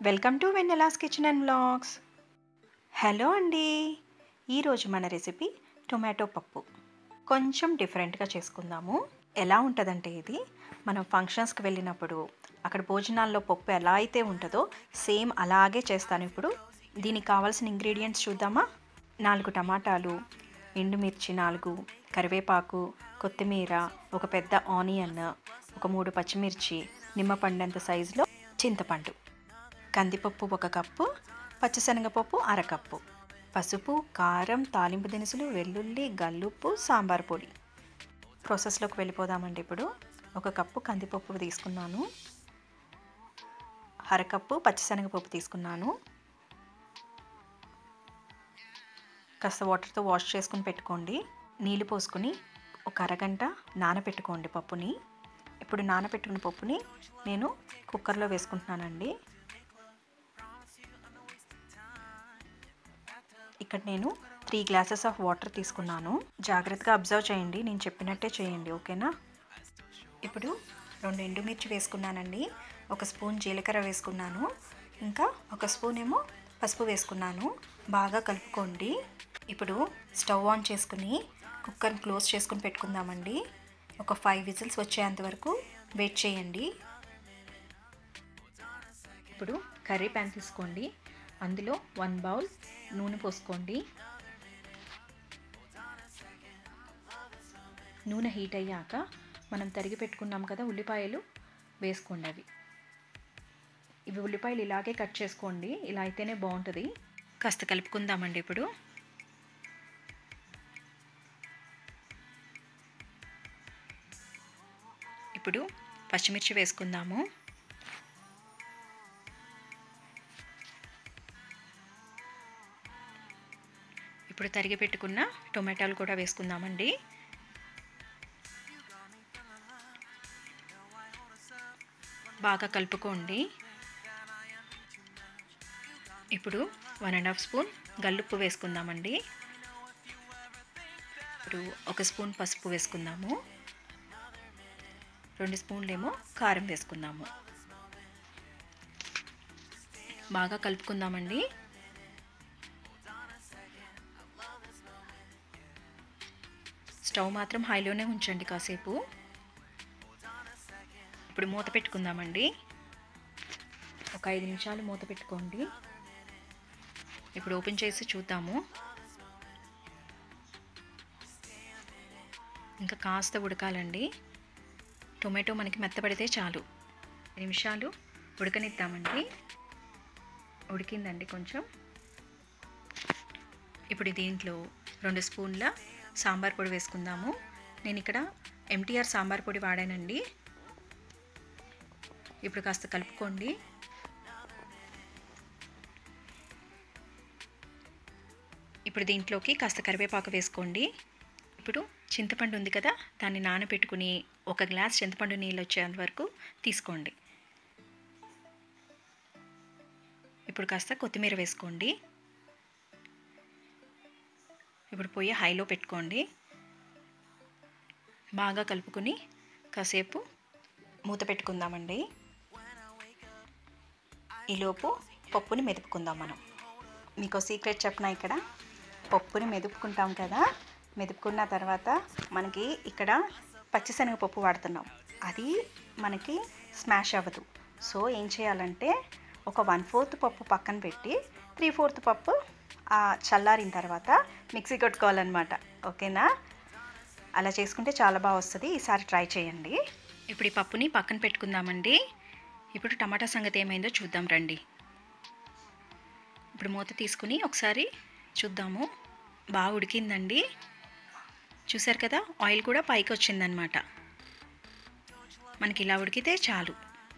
welcome to Vennela's kitchen and vlogs hello అండి ఈరోజు మన రెసిపీ టొమాటో పప్పు కొంచెం డిఫరెంట్గా చేసుకుందాము ఎలా ఉంటుందంటే ఇది మనం ఫంక్షన్స్కి వెళ్ళినప్పుడు అక్కడ భోజనాల్లో పప్పు ఎలా అయితే ఉంటుందో సేమ్ అలాగే చేస్తాను ఇప్పుడు దీనికి కావాల్సిన ఇంగ్రీడియంట్స్ చూద్దామా నాలుగు టమాటాలు ఎండుమిర్చి నాలుగు కరివేపాకు కొత్తిమీర ఒక పెద్ద ఆనియన్ ఒక మూడు పచ్చిమిర్చి నిమ్మపండంత సైజులో చింతపండు కందిపప్పు ఒక కప్పు పచ్చిశనగపప్పు అరకప్పు పసుపు కారం తాలింపు దినుసులు వెల్లుల్లి గల్లుప్పు సాంబార్ పొడి ప్రాసెస్లోకి వెళ్ళిపోదామండి ఇప్పుడు ఒక కప్పు కందిపప్పు తీసుకున్నాను అరకప్పు పచ్చిశనగపప్పు తీసుకున్నాను కాస్త వాటర్తో వాష్ చేసుకుని పెట్టుకోండి నీళ్ళు పోసుకొని ఒక అరగంట నానబెట్టుకోండి పప్పుని ఇప్పుడు నానబెట్టుకున్న పప్పుని నేను కుక్కర్లో వేసుకుంటున్నానండి ఇక్కడ నేను త్రీ గ్లాసెస్ ఆఫ్ వాటర్ తీసుకున్నాను జాగ్రత్తగా అబ్జర్వ్ చేయండి నేను చెప్పినట్టే చేయండి ఓకేనా ఇప్పుడు రెండు ఎండుమిర్చి వేసుకున్నానండి ఒక స్పూన్ జీలకర్ర వేసుకున్నాను ఇంకా ఒక స్పూన్ ఏమో పసుపు వేసుకున్నాను బాగా కలుపుకోండి ఇప్పుడు స్టవ్ ఆన్ చేసుకుని కుక్కర్ని క్లోజ్ చేసుకుని పెట్టుకుందామండి ఒక ఫైవ్ విజిల్స్ వచ్చేంత వరకు వెయిట్ చేయండి ఇప్పుడు కర్రీ ప్యాన్ తీసుకోండి అందులో వన్ బౌల్ నూనె పోసుకోండి నూనె హీట్ అయ్యాక మనం తరిగి పెట్టుకున్నాం కదా ఉల్లిపాయలు వేసుకోండి అవి ఇవి ఉల్లిపాయలు ఇలాగే కట్ చేసుకోండి ఇలా అయితేనే బాగుంటుంది కాస్త కలుపుకుందామండి ఇప్పుడు ఇప్పుడు పచ్చిమిర్చి వేసుకుందాము ఇప్పుడు తరిగి పెట్టుకున్న టొమాటోలు కూడా వేసుకుందామండి బాగా కలుపుకోండి ఇప్పుడు వన్ అండ్ హాఫ్ స్పూన్ గల్లుప్పు వేసుకుందామండి ఇప్పుడు ఒక స్పూన్ పసుపు వేసుకుందాము రెండు స్పూన్లేమో కారం వేసుకుందాము బాగా కలుపుకుందామండి స్టవ్ మాత్రం హైలోనే ఉంచండి కాసేపు ఇప్పుడు మూత పెట్టుకుందామండి ఒక ఐదు నిమిషాలు మూత పెట్టుకోండి ఇప్పుడు ఓపెన్ చేసి చూద్దాము ఇంకా కాస్త ఉడకాలండి టొమాటో మనకి మెత్తపడితే చాలు నిమిషాలు ఉడకనిద్దామండి ఉడికిందండి కొంచెం ఇప్పుడు దీంట్లో రెండు స్పూన్ల సాంబార్ పొడి వేసుకుందాము నేను ఇక్కడ ఎంటీఆర్ సాంబార్ పొడి వాడానండి ఇప్పుడు కాస్త కలుపుకోండి ఇప్పుడు దీంట్లోకి కాస్త కరివేపాకు వేసుకోండి ఇప్పుడు చింతపండు ఉంది కదా దాన్ని నానబెట్టుకుని ఒక గ్లాస్ చింతపండు నీళ్ళు వచ్చేంత వరకు తీసుకోండి ఇప్పుడు కాస్త కొత్తిమీర వేసుకోండి ఇప్పుడు పొయ్యి హైలో పెట్టుకోండి బాగా కలుపుకొని కాసేపు మూత పెట్టుకుందామండి ఈలోపు పప్పుని మెదుపుకుందాం మనం మీకు సీక్రెట్ చెప్పిన ఇక్కడ పప్పుని మెదుపుకుంటాం కదా మెదుపుకున్న తర్వాత మనకి ఇక్కడ పచ్చిశనగపప్పు వాడుతున్నాం అది మనకి స్మాష్ అవ్వదు సో ఏం చేయాలంటే ఒక వన్ ఫోర్త్ పప్పు పక్కన పెట్టి త్రీ ఫోర్త్ పప్పు చల్లారిన తర్వాత మిక్సీ కొట్టుకోవాలన్నమాట ఓకేనా అలా చేసుకుంటే చాలా బాగా వస్తుంది ఈసారి ట్రై చేయండి ఇప్పుడు ఈ పప్పుని పక్కన పెట్టుకుందామండి ఇప్పుడు టమాటా సంగతి ఏమైందో చూద్దాం రండి ఇప్పుడు మూత తీసుకుని ఒకసారి చూద్దాము బాగా ఉడికిందండి చూసారు కదా ఆయిల్ కూడా పైకి వచ్చిందనమాట మనకి ఇలా ఉడికితే చాలు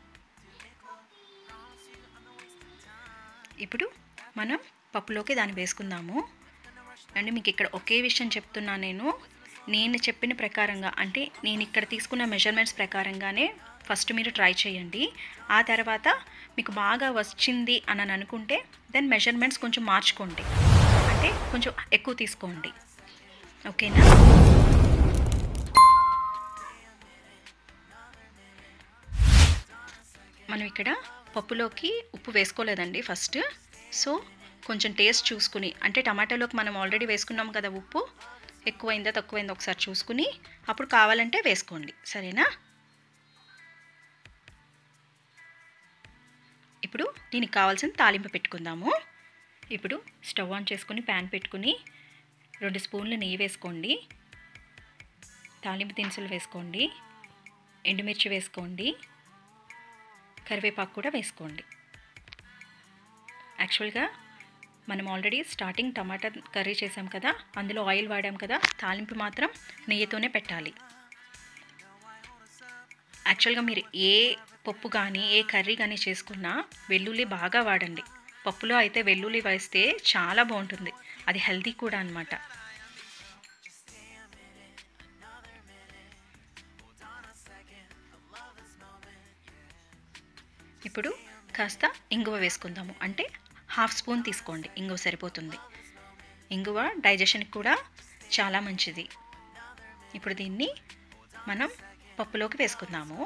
ఇప్పుడు మనం పప్పులోకి దాన్ని వేసుకుందాము అండ్ మీకు ఇక్కడ ఒకే విషయం చెప్తున్నా నేను నేను చెప్పిన ప్రకారంగా అంటే నేను ఇక్కడ తీసుకున్న మెజర్మెంట్స్ ప్రకారంగానే ఫస్ట్ మీరు ట్రై చేయండి ఆ తర్వాత మీకు బాగా వచ్చింది అని అనుకుంటే దెన్ మెజర్మెంట్స్ కొంచెం మార్చుకోండి అంటే కొంచెం ఎక్కువ తీసుకోండి ఓకేనా మనం ఇక్కడ పప్పులోకి ఉప్పు వేసుకోలేదండి ఫస్ట్ సో కొంచెం టేస్ట్ చూసుకుని అంటే టమాటాలోకి మనం ఆల్రెడీ వేసుకున్నాం కదా ఉప్పు ఎక్కువైందా తక్కువైందా ఒకసారి చూసుకుని అప్పుడు కావాలంటే వేసుకోండి సరేనా ఇప్పుడు దీనికి కావాల్సిన తాలింపు పెట్టుకుందాము ఇప్పుడు స్టవ్ ఆన్ చేసుకుని ప్యాన్ పెట్టుకుని రెండు స్పూన్లు నెయ్యి వేసుకోండి తాలింపు దినుసులు వేసుకోండి ఎండుమిర్చి వేసుకోండి కరివేపాకు కూడా వేసుకోండి యాక్చువల్గా మనం ఆల్రెడీ స్టార్టింగ్ టమాటా కర్రీ చేసాం కదా అందులో ఆయిల్ వాడాం కదా తాలింపు మాత్రం నెయ్యితోనే పెట్టాలి యాక్చువల్గా మీరు ఏ పప్పు కానీ ఏ కర్రీ కానీ చేసుకున్నా వెల్లుల్లి బాగా వాడండి పప్పులో అయితే వెల్లుల్లి వేస్తే చాలా బాగుంటుంది అది హెల్తీ కూడా అనమాట ఇప్పుడు కాస్త ఇంగువ వేసుకుందాము అంటే హాఫ్ స్పూన్ తీసుకోండి ఇంగువ సరిపోతుంది ఇంగువ డైజెషన్కి కూడా చాలా మంచిది ఇప్పుడు దీన్ని మనం పప్పులోకి వేసుకుందాము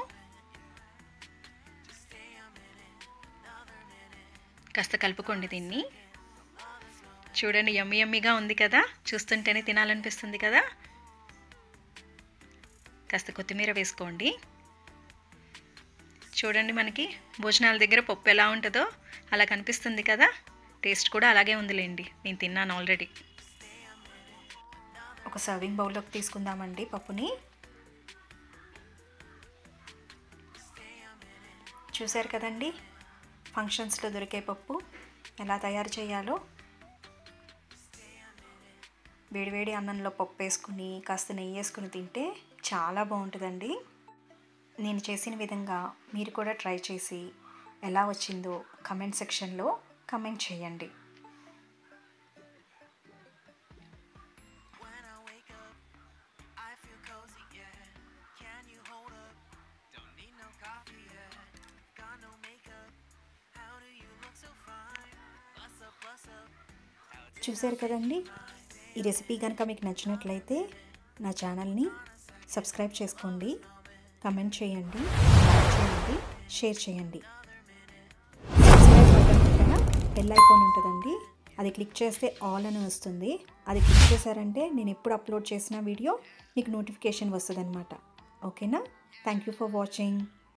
కాస్త కలుపుకోండి దీన్ని చూడండి యమ్మి యమ్మిగా ఉంది కదా చూస్తుంటేనే తినాలనిపిస్తుంది కదా కాస్త కొత్తిమీర వేసుకోండి చూడండి మనకి భోజనాల దగ్గర పప్పు ఎలా ఉంటుందో అలా కనిపిస్తుంది కదా టేస్ట్ కూడా అలాగే ఉందిలేండి నేను తిన్నాను ఆల్రెడీ ఒక సర్వింగ్ బౌల్లోకి తీసుకుందామండి పప్పుని చూశారు కదండి ఫంక్షన్స్లో దొరికే పప్పు ఎలా తయారు చేయాలో వేడివేడి అన్నంలో పప్పు వేసుకుని కాస్త నెయ్యి వేసుకుని తింటే చాలా బాగుంటుందండి నేను చేసిన విధంగా మీరు కూడా ట్రై చేసి ఎలా వచ్చిందో కమెంట్ సెక్షన్లో కమెంట్ చేయండి చూశారు కదండి ఈ రెసిపీ కనుక మీకు నచ్చినట్లయితే నా ఛానల్ని సబ్స్క్రైబ్ చేసుకోండి కమెంట్ చేయండి లైక్ చేయండి షేర్ చేయండి సబ్స్క్రైబ్ బటన్ పక్కన బెల్ ఐకాన్ ఉంటుందండి అది క్లిక్ చేస్తే ఆల్ అని వస్తుంది అది క్లిక్ చేశారంటే నేను ఎప్పుడు అప్లోడ్ చేసిన వీడియో మీకు నోటిఫికేషన్ వస్తుంది ఓకేనా థ్యాంక్ యూ ఫర్ వాచింగ్